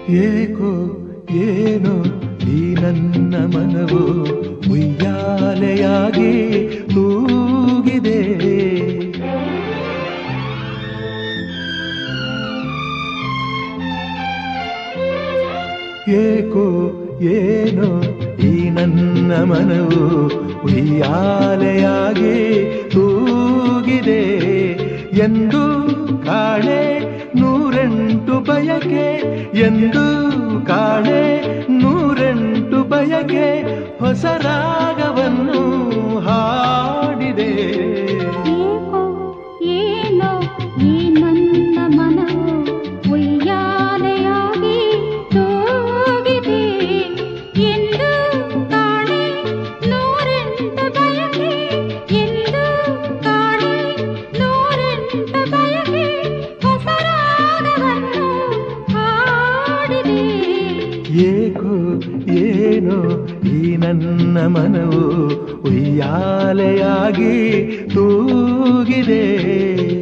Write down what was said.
ಏಕೋ ಏನೋ ಈ ನನ್ನ ಮನವು ಉಯ್ಯಾಲೆಯಾಗಿ ತೂಗಿದೆ ಏಕೋ ಏನೋ ಈ ನನ್ನ ಮನವು ಉಯ್ಯಾಲೆಯಾಗಿ ತೂಗಿದೆ ಎಂದು ಕಾಣೆ ನೂರೆಂಟು ಬಯಕೆ ಎಂದು ಕಾಣೆ ನೂರೆಂಟು ಬಯಕೆ ಹೊಸ ರಾಗವನ್ನು ಹಾಡಿದೆ ಏಕೋ ಏನೋ ಈ ನನ್ನ ಮನವು ಉಯ್ಯಾಲೆಯಾಗಿ ತೂಗಿದೆ ಎಂದು ಕಾಣೆ ನೂರೆಂಟು ಬಯಕೆ ಎಂದು ಕಾಣೆ ನೂರೆಂಟು ಬಯಕೆ ಹೊಸ ರಾಗವನ್ನು ಹಾಡಿದೆ ಏಕೋ ಏನೋ ಈ ನನ್ನ ಮನವು ಉಯ್ಯಾಲೆಯಾಗಿ ತೂಗಿದೆ